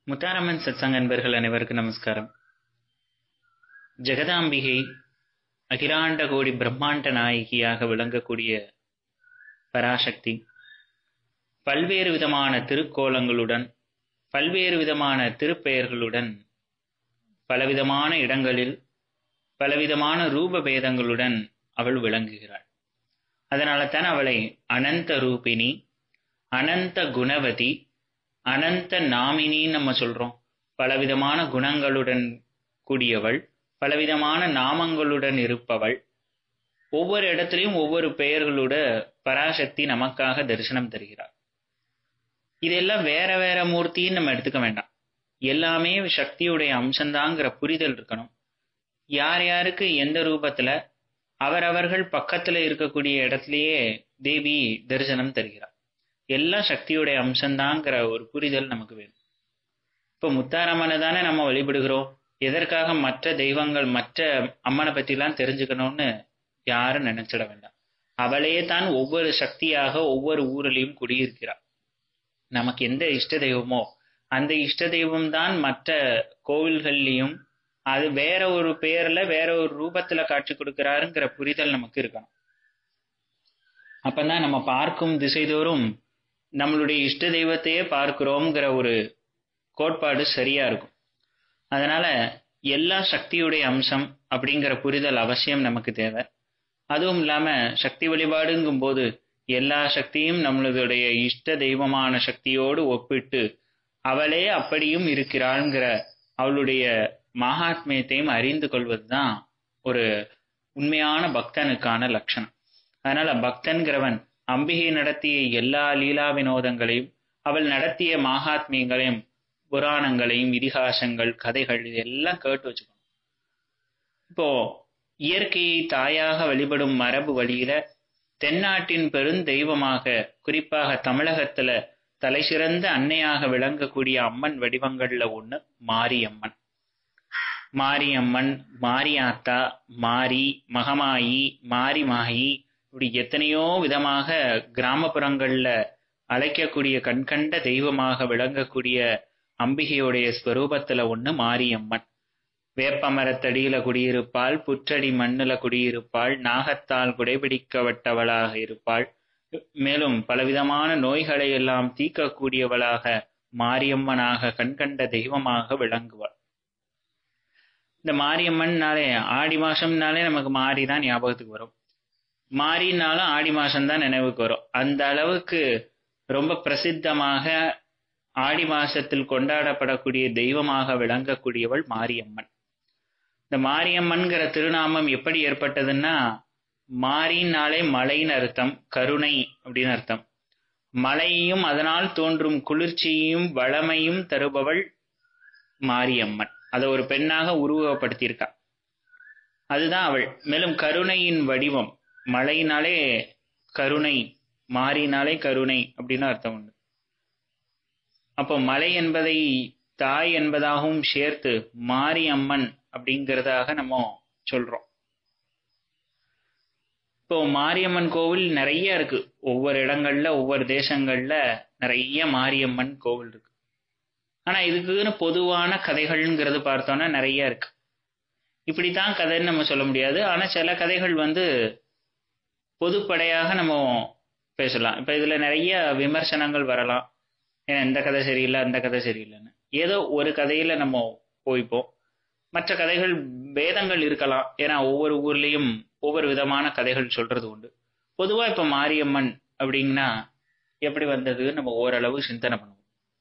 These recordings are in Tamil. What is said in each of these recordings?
முத்தாரம்மன் சத்சங்க அன்பர்கள் அனைவருக்கும் நமஸ்காரம் ஜெகதாம்பிகை அகிலாண்ட கோடி பிரம்மாண்ட நாயகியாக விளங்கக்கூடிய பராசக்தி பல்வேறு விதமான திருக்கோலங்களுடன் பல்வேறு விதமான திருப்பெயர்களுடன் பலவிதமான இடங்களில் பலவிதமான ரூப பேதங்களுடன் அவள் விளங்குகிறாள் அதனால தான் அவளை அனந்த ரூபிணி அனந்த குணவதி அனந்த நாமினின்னு நம்ம சொல்றோம் பலவிதமான குணங்களுடன் கூடியவள் பலவிதமான நாமங்களுடன் இருப்பவள் ஒவ்வொரு இடத்துலையும் ஒவ்வொரு பெயர்களோட பராசக்தி நமக்காக தரிசனம் தருகிறாள் இதெல்லாம் வேற வேற மூர்த்தின்னு நம்ம எடுத்துக்க வேண்டாம் எல்லாமே சக்தியுடைய அம்சந்தாங்கிற புரிதல் இருக்கணும் யார் யாருக்கு எந்த ரூபத்துல அவரவர்கள் பக்கத்துல இருக்கக்கூடிய இடத்துலயே தேவி தரிசனம் தருகிறார் எல்லாம் சக்தியுடைய அம்சந்தாங்கிற ஒரு புரிதல் நமக்கு வேணும் இப்ப முத்தாரம்மனை தானே நம்ம வழிபடுகிறோம் எதற்காக மற்ற தெய்வங்கள் மற்ற அம்மனை பத்திலாம் தெரிஞ்சுக்கணும்னு யாரும் நினைச்சிட வேண்டாம் அவளே தான் ஒவ்வொரு சக்தியாக ஒவ்வொரு ஊரிலையும் குடியிருக்கிறார் நமக்கு எந்த இஷ்ட தெய்வமோ அந்த இஷ்ட தெய்வம் தான் மற்ற கோவில்கள்லயும் அது வேற ஒரு பெயர்ல வேற ஒரு ரூபத்துல காட்சி கொடுக்கிறாருங்கிற புரிதல் நமக்கு இருக்கணும் அப்பதான் நம்ம பார்க்கும் திசைதோறும் நம்மளுடைய இஷ்ட தெய்வத்தையே பார்க்கிறோம்ங்கிற ஒரு கோட்பாடு சரியா இருக்கும் அதனால எல்லா சக்தியுடைய அம்சம் அப்படிங்கிற புரிதல் அவசியம் நமக்கு தேவை அதுவும் இல்லாம சக்தி வழிபாடுங்கும் போது எல்லா சக்தியும் நம்மளுடைய இஷ்ட தெய்வமான சக்தியோடு ஒப்பிட்டு அவளே அப்படியும் இருக்கிறாள்ங்கிற அவளுடைய மகாத்மியத்தையும் அறிந்து கொள்வதுதான் ஒரு உண்மையான பக்தனுக்கான லட்சணம் அதனால பக்தன்கிறவன் அம்பிகை நடத்திய எல்லா லீலா வினோதங்களையும் அவள் நடத்திய மகாத்மியங்களையும் புராணங்களையும் இதிகாசங்கள் கதைகள் இதெல்லாம் கேட்டு வச்சுக்கணும் இப்போ இயற்கையை தாயாக வழிபடும் மரபு வழியில தென்னாட்டின் பெருந்தெய்வமாக குறிப்பாக தமிழகத்துல தலைசிறந்த அன்னையாக விளங்கக்கூடிய அம்மன் வடிவங்கள்ல ஒண்ணு மாரியம்மன் மாரியம்மன் மாரியாத்தா மாரி மகமாயி மாரிமாயி இப்படி எத்தனையோ விதமாக கிராமப்புறங்கள்ல அழைக்கக்கூடிய கண்கண்ட தெய்வமாக விளங்கக்கூடிய அம்பிகையுடைய ஸ்வரூபத்துல ஒண்ணு மாரியம்மன் வேப்ப மரத்தடியில குடியிருப்பாள் புற்றடி மண்ணுல குடியிருப்பாள் நாகத்தால் குடைபிடிக்கப்பட்டவளாக இருப்பாள் மேலும் பலவிதமான நோய்களை எல்லாம் தீர்க்கக்கூடியவளாக மாரியம்மனாக கண்கண்ட தெய்வமாக விளங்குவாள் இந்த மாரியம்மன்னாலே ஆடி மாசம்னாலே நமக்கு மாரி தான் ஞாபகத்துக்கு வரும் மாரினாலும் ஆடி மாசம் தான் நினைவுக்கு வரும் அந்த அளவுக்கு ரொம்ப பிரசித்தமாக ஆடி மாசத்தில் கொண்டாடப்படக்கூடிய தெய்வமாக விளங்கக்கூடியவள் மாரியம்மன் இந்த மாரியம்மன்கிற திருநாமம் எப்படி ஏற்பட்டதுன்னா மாரினாலே மழைன்னு அர்த்தம் கருணை அப்படின்னு அர்த்தம் மழையையும் அதனால் தோன்றும் குளிர்ச்சியையும் வளமையும் தருபவள் மாரியம்மன் அதை ஒரு பெண்ணாக உருவகப்படுத்தியிருக்கா அதுதான் அவள் மேலும் கருணையின் வடிவம் மழையினாலே கருணை மாறினாலே கருணை அப்படின்னு அர்த்தம் உண்டு அப்போ மலை என்பதை தாய் என்பதாகவும் சேர்த்து மாரியம்மன் அப்படிங்கிறதாக நம்ம சொல்றோம் இப்போ மாரியம்மன் கோவில் நிறைய இருக்கு ஒவ்வொரு இடங்கள்ல ஒவ்வொரு தேசங்கள்ல நிறைய மாரியம்மன் கோவில் இருக்கு ஆனா இதுக்குன்னு பொதுவான கதைகள்ங்கிறது பார்த்தோம்னா நிறைய இருக்கு இப்படித்தான் கதைன்னு நம்ம சொல்ல முடியாது ஆனா சில கதைகள் வந்து பொதுப்படையாக நம்ம பேசலாம் இப்ப இதுல நிறைய விமர்சனங்கள் வரலாம் ஏன்னா இந்த கதை சரியில்லை அந்த கதை சரியில்லைன்னு ஏதோ ஒரு கதையில நம்ம போய்ப்போம் மற்ற கதைகள் பேதங்கள் இருக்கலாம் ஏன்னா ஒவ்வொரு ஊர்லயும் ஒவ்வொரு விதமான கதைகள் சொல்றது உண்டு பொதுவா இப்ப மாரியம்மன் அப்படின்னா எப்படி வந்தது நம்ம ஓரளவு சிந்தனை பண்ணுவோம்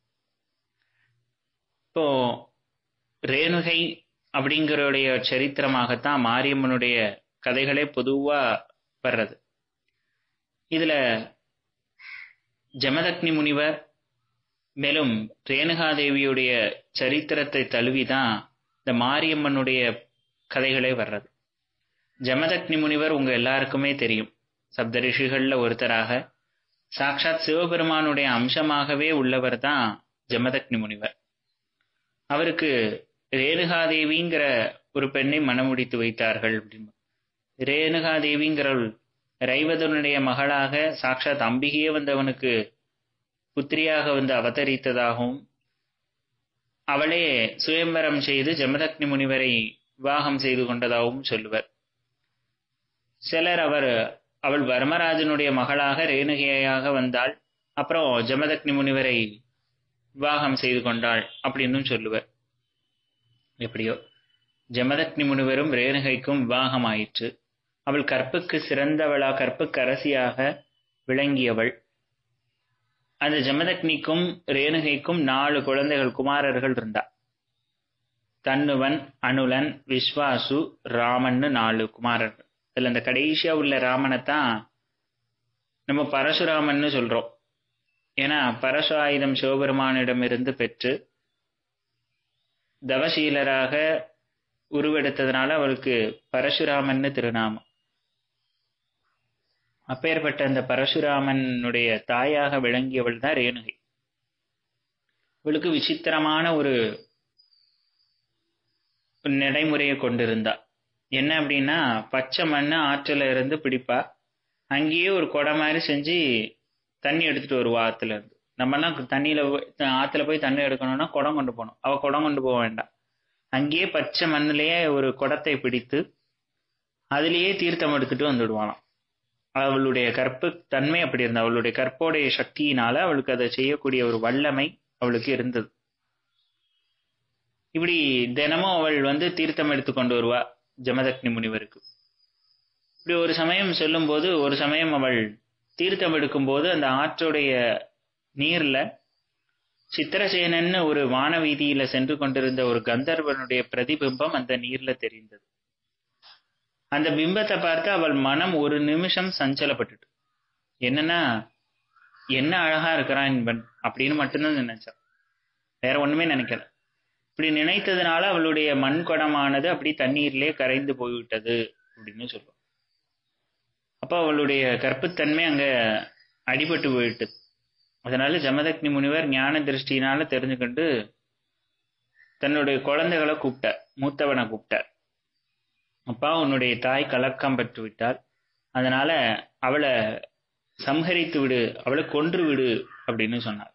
இப்போ ரேணுகை அப்படிங்கிறடைய சரித்திரமாகத்தான் மாரியம்மனுடைய கதைகளே பொதுவா வர்றது இதுல ஜமதக்னி முனிவர் மேலும் ரேணுகாதேவியுடைய சரித்திரத்தை தழுவிதான் இந்த மாரியம்மனுடைய கதைகளே வர்றது ஜமதக்னி முனிவர் உங்க எல்லாருக்குமே தெரியும் சப்த ரிஷிகள்ல ஒருத்தராக சாட்சாத் சிவபெருமானுடைய அம்சமாகவே உள்ளவர் தான் ஜமதக்னி முனிவர் அவருக்கு ரேணுகாதேவிங்கிற ஒரு பெண்ணை மனமுடித்து வைத்தார்கள் அப்படின்னு ரேணுகாதேவிங்கிறவள் ரைவதனுடைய மகளாக சாட்சாத் அம்பிகையே வந்து அவனுக்கு புத்திரியாக வந்து அவதரித்ததாகவும் அவளே சுயம்பரம் செய்து ஜமதக்னி முனிவரை விவாகம் செய்து கொண்டதாகவும் சொல்லுவர் சிலர் அவர் அவள் வர்மராஜனுடைய மகளாக ரேணுகையாக வந்தாள் அப்புறம் ஜமதக்னி முனிவரை விவாகம் செய்து கொண்டாள் அப்படின்னும் சொல்லுவர் எப்படியோ ஜமதக்னி முனிவரும் ரேணுகைக்கும் விவாகம் ஆயிற்று அவள் கற்புக்கு சிறந்தவளா கற்புக்கு அரசியாக விளங்கியவள் அந்த ஜமதக்னிக்கும் ரேணுகைக்கும் நாலு குழந்தைகள் குமாரர்கள் இருந்தா தன்னுவன் அனுலன் விஸ்வாசு ராமன்னு நாலு குமாரர்கள் இதுல இந்த கடைசியா உள்ள ராமனைத்தான் நம்ம பரசுராமன்னு சொல்றோம் ஏன்னா பரசு ஆயுதம் சிவபெருமானிடமிருந்து பெற்று தவசீலராக உருவெடுத்ததுனால அவருக்கு பரசுராமன்னு திருநாமம் அப்பேற்பட்ட அந்த பரசுராமனுடைய தாயாக விளங்கியவள் தான் ரேணுகை இவளுக்கு விசித்திரமான ஒரு நடைமுறையை கொண்டிருந்தா என்ன அப்படின்னா பச்சை மண்ணு ஆற்றுல இருந்து பிடிப்பா அங்கேயே ஒரு குடை மாதிரி செஞ்சு தண்ணி எடுத்துட்டு வருவா ஆத்துல இருந்து நம்மலாம் தண்ணியில போய் ஆத்துல போய் தண்ணி எடுக்கணும்னா குடம் கொண்டு போகணும் அவ குடம் கொண்டு போக வேண்டாம் அங்கேயே பச்சை மண்ணிலேயே ஒரு குடத்தை பிடித்து அதுலேயே தீர்த்தம் எடுத்துட்டு வந்துடுவாளாம் அவளுடைய கற்பு தன்மை அப்படி இருந்தது அவளுடைய கற்போடைய சக்தியினால அவளுக்கு அதை செய்யக்கூடிய ஒரு வல்லமை அவளுக்கு இருந்தது இப்படி தினமும் அவள் வந்து தீர்த்தம் எடுத்து கொண்டு வருவா ஜமதக்னி முனிவருக்கு இப்படி ஒரு சமயம் சொல்லும்போது ஒரு சமயம் அவள் தீர்த்தம் எடுக்கும்போது அந்த ஆற்றுடைய நீர்ல சித்திரசேனன்னு ஒரு வானவீதியில சென்று கொண்டிருந்த ஒரு கந்தர்வனுடைய பிரதிபிம்பம் அந்த நீர்ல தெரிந்தது அந்த பிம்பத்தை பார்த்து அவள் மனம் ஒரு நிமிஷம் சஞ்சலப்பட்டுட்டு என்னன்னா என்ன அழகா இருக்கிறான் இவன் அப்படின்னு மட்டும்தான் நினைச்சான் வேற ஒண்ணுமே நினைக்கல இப்படி நினைத்ததுனால அவளுடைய மண் குடமானது அப்படி தண்ணீர்லயே கரைந்து போய்விட்டது அப்படின்னு சொல்லுவோம் அப்போ அவளுடைய கற்புத்தன்மை அங்க அடிபட்டு போயிட்டது அதனால ஜமதக்னி முனிவர் ஞான திருஷ்டினால தெரிஞ்சுக்கிட்டு தன்னுடைய குழந்தைகளை கூப்பிட்டார் மூத்தவனை கூப்பிட்டார் அப்பா உன்னுடைய தாய் கலக்கம் பெற்று விட்டாள் அதனால அவளை சம்ஹரித்து விடு அவளை கொன்று விடு அப்படின்னு சொன்னார்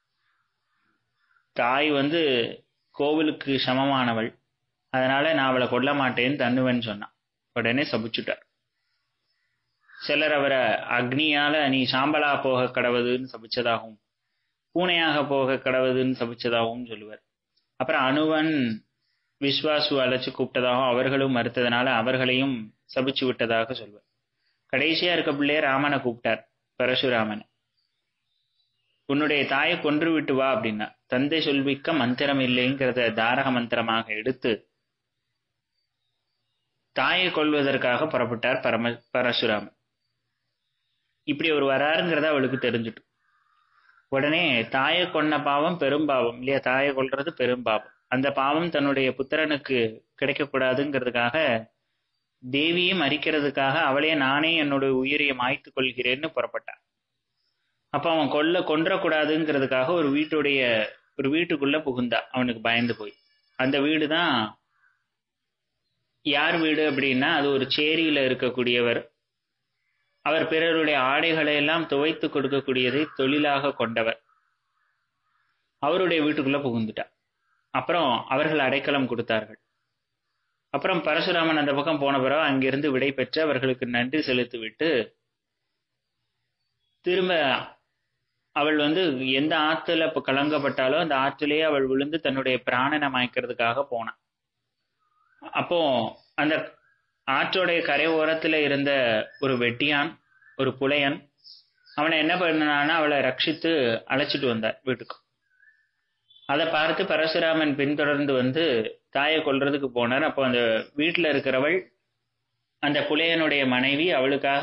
தாய் வந்து கோவிலுக்கு சமமானவள் அதனால நான் அவளை கொல்ல மாட்டேன்னு தன்னுவேன்னு சொன்னான் உடனே சபிச்சுட்டார் சிலர் அவரை அக்னியால நீ சாம்பலா போக கடவுதுன்னு சபிச்சதாகவும் பூனையாக போக கடவுதுன்னு சபிச்சதாகவும் சொல்லுவார் அப்புறம் அணுவன் விஸ்வாசு அழைச்சு கூப்பிட்டதாகவும் அவர்களும் மறுத்ததுனால அவர்களையும் சபிச்சு விட்டதாக சொல்வார் கடைசியா இருக்க பிள்ளைய ராமனை கூப்பிட்டார் பரசுராமன் உன்னுடைய தாயை கொன்று விட்டு வா அப்படின்னா தந்தை சொல்விக்க மந்திரம் இல்லைங்கிறத தாரக மந்திரமாக எடுத்து தாயை கொள்வதற்காக புறப்பட்டார் பரம பரசுராமன் இப்படி ஒரு வராருங்கிறத அவளுக்கு தெரிஞ்சுட்டு உடனே தாயை கொன்ன பாவம் பெரும்பாவம் இல்லையா தாயை கொல்றது பெரும்பாவம் அந்த பாவம் தன்னுடைய புத்திரனுக்கு கிடைக்கக்கூடாதுங்கிறதுக்காக தேவியும் மறிக்கிறதுக்காக அவளே நானே என்னுடைய உயிரியை மாய்த்து கொள்கிறேன்னு புறப்பட்டான் அப்ப அவன் கொல்ல கொன்றக்கூடாதுங்கிறதுக்காக ஒரு வீட்டுடைய ஒரு வீட்டுக்குள்ள புகுந்தா அவனுக்கு பயந்து போய் அந்த வீடு தான் யார் வீடு அப்படின்னா அது ஒரு சேரியில இருக்கக்கூடியவர் அவர் பிறருடைய ஆடைகளை எல்லாம் துவைத்து கொடுக்கக்கூடியதை தொழிலாக கொண்டவர் அவருடைய வீட்டுக்குள்ள புகுந்துட்டா அப்புறம் அவர்கள் அடைக்கலம் கொடுத்தார்கள் அப்புறம் பரசுராமன் அந்த பக்கம் போன பிறகு அங்கிருந்து விடை பெற்று அவர்களுக்கு நன்றி செலுத்தி விட்டு திரும்ப அவள் வந்து எந்த ஆத்துல இப்ப கலங்கப்பட்டாலோ அந்த ஆற்றிலேயே அவள் விழுந்து தன்னுடைய பிராணனை மாய்க்கிறதுக்காக போனான் அப்போ அந்த ஆற்றோடைய கரை ஓரத்துல இருந்த ஒரு வெட்டியான் ஒரு புலையன் அவனை என்ன பண்ணான்னா அவளை ரட்சித்து அழைச்சிட்டு வந்தார் வீட்டுக்கு அதை பார்த்து பரசுராமன் பின்தொடர்ந்து வந்து தாயை கொல்றதுக்கு போனார் அப்போ அந்த வீட்டுல இருக்கிறவள் அந்த புலையனுடைய மனைவி அவளுக்காக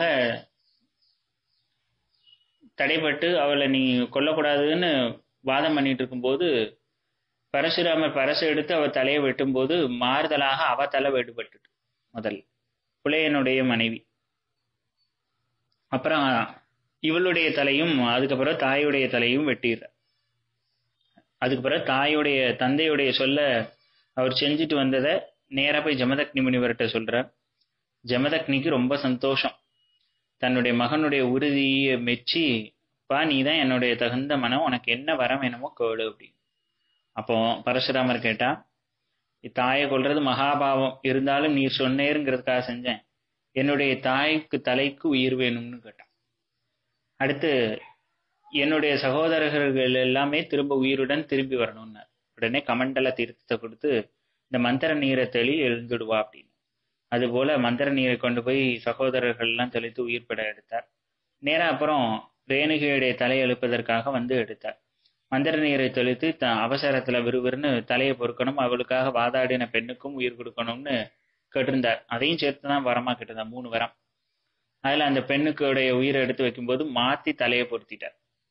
தடைப்பட்டு அவளை நீ கொல்லக்கூடாதுன்னு வாதம் பண்ணிட்டு இருக்கும்போது பரசுராமர் பரசு எடுத்து அவ தலையை வெட்டும்போது மாறுதலாக அவ தலை வெட்டுப்பட்டுட்டு முதல் புலையனுடைய மனைவி அப்புறம் இவளுடைய தலையும் அதுக்கப்புறம் தாயுடைய தலையும் வெட்டிடுற அதுக்கு பிறகு தாயுடைய தந்தையுடைய சொல்ல அவர் செஞ்சுட்டு வந்ததை நேரா போய் ஜமதக்னி முனிவர்கிட்ட சொல்றார் ஜமதக்னிக்கு ரொம்ப சந்தோஷம் தன்னுடைய மகனுடைய உறுதியை மெச்சி பா நீ தான் என்னுடைய தகுந்த மனம் உனக்கு என்ன வரம் வேணுமோ கேளு அப்படின்னு அப்போ பரசுராமர் கேட்டா தாயை கொல்றது மகாபாவம் இருந்தாலும் நீர் சொன்னேருங்கிறதுக்காக செஞ்சேன் என்னுடைய தாய்க்கு தலைக்கு உயிர் வேணும்னு கேட்டான் அடுத்து என்னுடைய சகோதரர்கள் எல்லாமே திரும்ப உயிருடன் திரும்பி வரணும்னார் உடனே கமண்டல தீர்த்தத்தை கொடுத்து இந்த மந்திர நீரை தெளி எழுந்துடுவா அப்படின்னு அதுபோல மந்திர நீரை கொண்டு போய் சகோதரர்கள் எல்லாம் தெளித்து உயிர் பெற எடுத்தார் நேரா அப்புறம் ரேணுகையுடைய தலை எழுப்பதற்காக வந்து எடுத்தார் மந்திர நீரை தெளித்து த அவசரத்துல விறுவிறுன்னு தலையை பொறுக்கணும் அவளுக்காக வாதாடின பெண்ணுக்கும் உயிர் கொடுக்கணும்னு கேட்டிருந்தார் அதையும் சேர்த்து தான் வரமா கேட்டிருந்தார் மூணு வரம் அதுல அந்த பெண்ணுக்குடைய உயிரை எடுத்து வைக்கும்போது மாத்தி தலையை பொருத்திட்டார்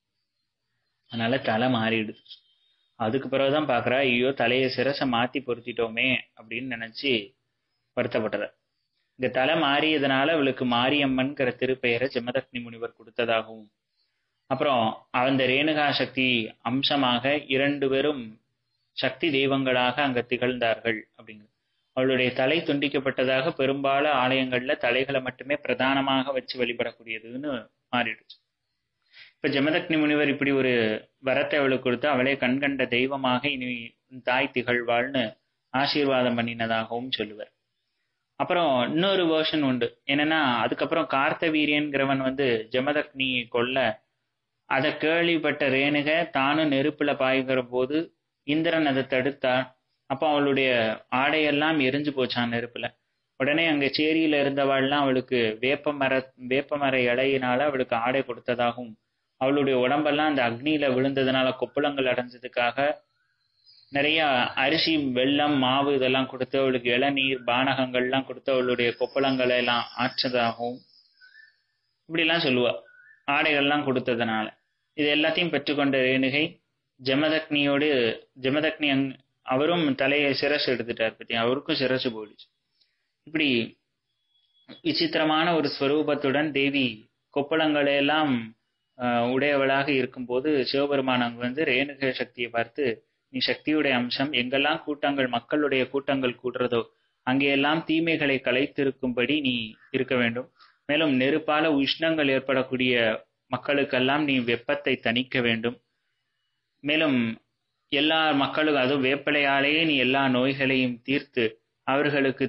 அதனால தலை மாறிடுது அதுக்கு பிறகுதான் பாக்குறா ஐயோ தலையை சிரசை மாத்தி பொருத்திட்டோமே அப்படின்னு நினைச்சு வருத்தப்பட்டது இந்த தலை மாறியதுனால அவளுக்கு மாரியம்மன்கிற திருப்பெயரை ஜெமதக்னி முனிவர் கொடுத்ததாகவும் அப்புறம் அந்த ரேணுகா சக்தி அம்சமாக இரண்டு பேரும் சக்தி தெய்வங்களாக அங்க திகழ்ந்தார்கள் அப்படிங்கிறது அவளுடைய தலை துண்டிக்கப்பட்டதாக பெரும்பாலும் ஆலயங்கள்ல தலைகளை மட்டுமே பிரதானமாக வச்சு வழிபடக்கூடியதுன்னு மாறிடுச்சு இப்ப ஜமதக்னி முனிவர் இப்படி ஒரு வரத்தை அவளுக்கு கொடுத்து அவளே கண்கண்ட தெய்வமாக இனி தாய் திகழ்வாள்னு ஆசீர்வாதம் பண்ணினதாகவும் சொல்லுவார் அப்புறம் இன்னொரு வேர்ஷன் உண்டு என்னன்னா அதுக்கப்புறம் கார்த்தவீரியன்கிறவன் வந்து ஜமதக்னி கொல்ல அதை கேள்விப்பட்ட ரேணுக தானும் நெருப்புல பாய்கிற போது இந்திரன் அதை தடுத்தான் அப்போ அவளுடைய ஆடையெல்லாம் எரிஞ்சு போச்சான் நெருப்புல உடனே அங்க சேரியில இருந்தவாள்லாம் அவளுக்கு வேப்ப மர வேப்ப மர இலையினால அவளுக்கு ஆடை கொடுத்ததாகவும் அவளுடைய உடம்பெல்லாம் அந்த அக்னியில விழுந்ததுனால கொப்புளங்கள் அடைஞ்சதுக்காக நிறைய அரிசி வெள்ளம் மாவு இதெல்லாம் கொடுத்து அவளுக்கு இளநீர் பானகங்கள்லாம் கொடுத்து அவளுடைய கொப்பளங்களை எல்லாம் ஆற்றதாகவும் இப்படிலாம் சொல்லுவா ஆடைகள்லாம் கொடுத்ததுனால இது எல்லாத்தையும் பெற்றுக்கொண்ட ரேணுகை ஜமதக்னியோடு ஜமதக்னி அங் அவரும் தலையை சிரசு எடுத்துட்டார் பத்தி அவருக்கும் சிரசு போயிடுச்சு இப்படி விசித்திரமான ஒரு ஸ்வரூபத்துடன் தேவி கொப்பளங்களை எல்லாம் உடையவளாக இருக்கும்போது சிவபெருமான் அங்கு வந்து ரேணுக சக்தியை பார்த்து நீ சக்தியுடைய அம்சம் எங்கெல்லாம் கூட்டங்கள் மக்களுடைய கூட்டங்கள் கூடுறதோ அங்கெல்லாம் தீமைகளை கலைத்திருக்கும்படி நீ இருக்க வேண்டும் மேலும் நெருப்பால உஷ்ணங்கள் ஏற்படக்கூடிய மக்களுக்கெல்லாம் நீ வெப்பத்தை தணிக்க வேண்டும் மேலும் எல்லா மக்களுக்கும் அதுவும் வேப்பிலையாலேயே நீ எல்லா நோய்களையும் தீர்த்து அவர்களுக்கு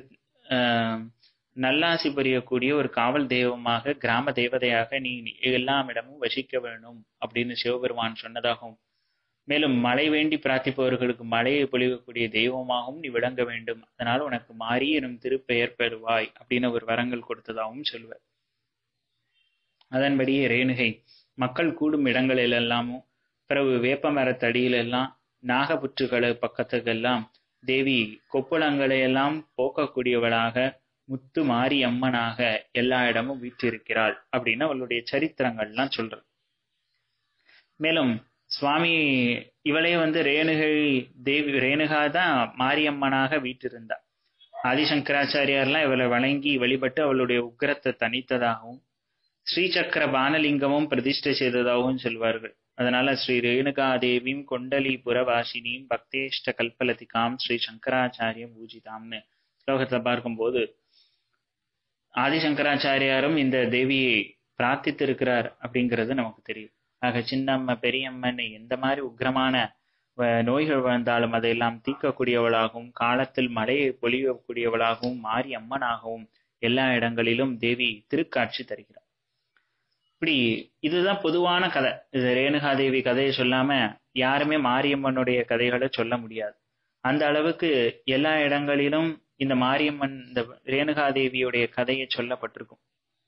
நல்லாசி புரியக்கூடிய ஒரு காவல் தெய்வமாக கிராம தேவதையாக நீ எல்லாமிடமும் வசிக்க வேண்டும் அப்படின்னு சிவபெருமான் சொன்னதாகவும் மேலும் மழை வேண்டி பிரார்த்திப்பவர்களுக்கு மழையை பொழிவக்கூடிய தெய்வமாகவும் நீ விளங்க வேண்டும் அதனால் உனக்கு மாறி எனும் திருப்பெயர் பெறுவாய் அப்படின்னு ஒரு வரங்கள் கொடுத்ததாகவும் சொல்லுவார் அதன்படியே ரேணுகை மக்கள் கூடும் இடங்களிலெல்லாமும் பிறகு வேப்ப மரத்தடியிலெல்லாம் நாகப்புற்றுகளை பக்கத்துக்கெல்லாம் தேவி கொப்புளங்களை எல்லாம் போக்கக்கூடியவளாக முத்து மாரி அம்மனாக எல்லா இடமும் வீற்றிருக்கிறாள் அப்படின்னு அவளுடைய சரித்திரங்கள்லாம் சொல்றது மேலும் சுவாமி இவளே வந்து ரேணுகை தேவி ரேணுகா தான் மாரியம்மனாக வீற்றிருந்தா ஆதிசங்கராச்சாரியார்லாம் இவளை வணங்கி வழிபட்டு அவளுடைய உக்கிரத்தை தனித்ததாகவும் ஸ்ரீசக்கர பானலிங்கமும் பிரதிஷ்டை செய்ததாகவும் சொல்வார்கள் அதனால ஸ்ரீ ரேணுகா தேவியும் கொண்டலி புறவாசினியும் பக்தேஷ்ட கல்பலதிகாம் ஸ்ரீ சங்கராச்சாரியம் பூஜிதாம்னு ஸ்லோகத்தை பார்க்கும்போது ஆதிசங்கராச்சாரியாரும் இந்த தேவியை பிரார்த்தித்து இருக்கிறார் அப்படிங்கிறது நமக்கு தெரியும் ஆக சின்னம்ம பெரியம்மன் எந்த மாதிரி உக்ரமான நோய்கள் வந்தாலும் அதையெல்லாம் தீர்க்கக்கூடியவளாகவும் காலத்தில் மழையை பொழியக்கூடியவளாகவும் மாறி அம்மனாகவும் எல்லா இடங்களிலும் தேவி திருக்காட்சி தருகிறார் இப்படி இதுதான் பொதுவான கதை இது ரேணுகாதேவி கதையை சொல்லாம யாருமே மாரியம்மனுடைய கதைகளை சொல்ல முடியாது அந்த அளவுக்கு எல்லா இடங்களிலும் இந்த மாரியம்மன் இந்த ரேணுகாதேவியுடைய கதையை சொல்லப்பட்டிருக்கும்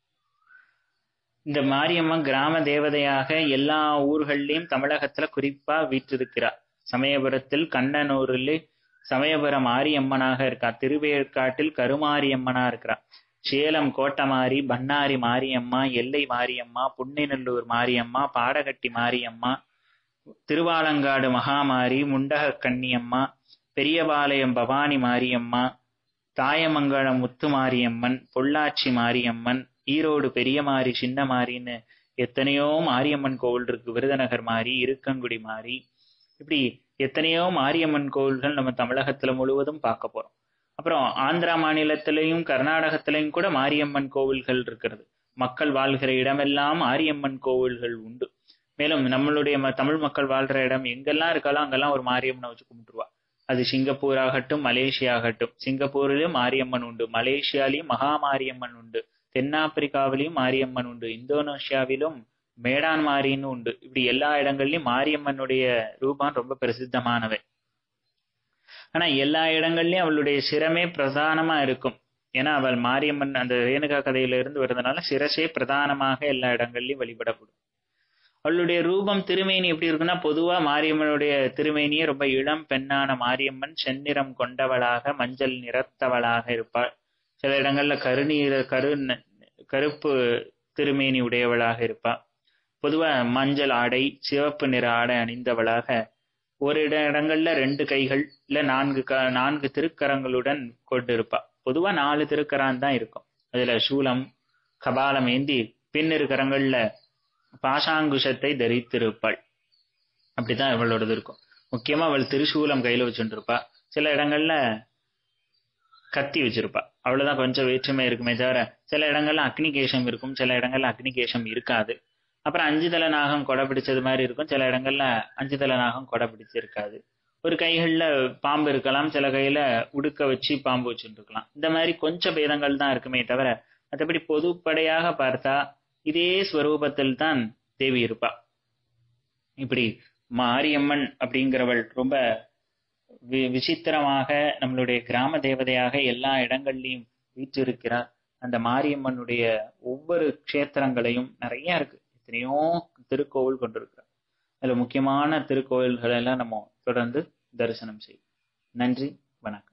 இந்த மாரியம்மன் கிராம தேவதையாக எல்லா ஊர்கள்லயும் தமிழகத்துல குறிப்பா வீற்றிருக்கிறார் சமயபுரத்தில் கண்ணனூரில் சமயபுர மாரியம்மனாக இருக்கா திருவேற்காட்டில் கருமாரியம்மனா இருக்கிறா சேலம் கோட்டமாரி பண்ணாரி மாரியம்மா எல்லை மாரியம்மா புன்னைநல்லூர் மாரியம்மா பாடகட்டி மாரியம்மா திருவாலங்காடு மகாமாரி முண்டக கன்னியம்மா பெரியபாளையம் பவானி மாரியம்மா தாயமங்கலம் முத்து மாரியம்மன் பொள்ளாச்சி மாரியம்மன் ஈரோடு பெரிய மாரி சின்ன மாரின்னு எத்தனையோ மாரியம்மன் கோவில் இருக்கு விருதுநகர் மாரி இருக்கங்குடி மாரி இப்படி எத்தனையோ மாரியம்மன் கோவில்கள் நம்ம தமிழகத்துல முழுவதும் பார்க்க போறோம் அப்புறம் ஆந்திரா மாநிலத்திலையும் கர்நாடகத்திலையும் கூட மாரியம்மன் கோவில்கள் இருக்கிறது மக்கள் வாழ்கிற இடமெல்லாம் மாரியம்மன் கோவில்கள் உண்டு மேலும் நம்மளுடைய ம- தமிழ் மக்கள் வாழ்ற இடம் எங்கெல்லாம் இருக்காளோ அங்கெல்லாம் ஒரு மாரியம்மனை வச்சு கும்பிட்டுருவா அது சிங்கப்பூர் ஆகட்டும் மலேசியா ஆகட்டும் சிங்கப்பூரிலும் மாரியம்மன் உண்டு மலேசியாலையும் மகா மாரியம்மன் உண்டு தென்னாப்பிரிக்காவிலும் மாரியம்மன் உண்டு இந்தோனேஷியாவிலும் மேடான் மாரின்னு உண்டு இப்படி எல்லா இடங்கள்லயும் மாரியம்மனுடைய ரூபம் ரொம்ப பிரசித்தமானவை ஆனா எல்லா இடங்கள்லயும் அவளுடைய சிரமே பிரதானமா இருக்கும் ஏன்னா அவள் மாரியம்மன் அந்த ரேணுகா கதையில இருந்து வருதுனால சிரசே பிரதானமாக எல்லா இடங்கள்லயும் வழிபடப்படும் அவளுடைய ரூபம் திருமேனி எப்படி இருக்குன்னா பொதுவா மாரியம்மனுடைய திருமேனியே ரொம்ப இளம் பெண்ணான மாரியம்மன் செந்நிறம் கொண்டவளாக மஞ்சள் நிறத்தவளாக இருப்பாள் சில இடங்கள்ல கருநீர கரு கருப்பு திருமேனி உடையவளாக இருப்பாள் பொதுவா மஞ்சள் ஆடை சிவப்பு நிற ஆடை அணிந்தவளாக ஒரு இட இடங்கள்ல ரெண்டு கைகள் இல்ல நான்கு க நான்கு திருக்கரங்களுடன் கொண்டிருப்பா பொதுவா நாலு திருக்கரான் தான் இருக்கும் அதுல சூலம் கபாலம் ஏந்தி பின் கரங்கள்ல பாசாங்குஷத்தை தரித்திருப்பாள் அப்படிதான் இவளோடது இருக்கும் முக்கியமா அவள் திருசூலம் கையில வச்சுருப்பா சில இடங்கள்ல கத்தி வச்சிருப்பா அவ்வளவுதான் கொஞ்சம் வேற்றுமை இருக்குமே தவிர சில இடங்கள்ல அக்னி கேசம் இருக்கும் சில இடங்கள்ல அக்னி கேசம் இருக்காது அப்புறம் அஞ்சு தலை நாகம் கொடை பிடிச்சது மாதிரி இருக்கும் சில இடங்கள்ல அஞ்சு தலை நாகம் கொடை பிடிச்சிருக்காது ஒரு கைகள்ல பாம்பு இருக்கலாம் சில கையில உடுக்க வச்சு பாம்பு வச்சுட்டு இருக்கலாம் இந்த மாதிரி கொஞ்சம் பேதங்கள் தான் இருக்குமே தவிர மற்றபடி பொதுப்படையாக பார்த்தா இதே ஸ்வரூபத்தில் தான் தேவி இருப்பா இப்படி மாரியம்மன் அப்படிங்கிறவள் ரொம்ப வி- விசித்திரமாக நம்மளுடைய கிராம தேவதையாக எல்லா இடங்கள்லயும் வீற்றிருக்கிறார் அந்த மாரியம்மனுடைய ஒவ்வொரு க்ஷேத்திரங்களையும் நிறைய இருக்கு எத்தனையோ திருக்கோவில் கொண்டிருக்கிறார் அதுல முக்கியமான திருக்கோவில்களை எல்லாம் நம்ம தொடர்ந்து தரிசனம் செய்யும் நன்றி வணக்கம்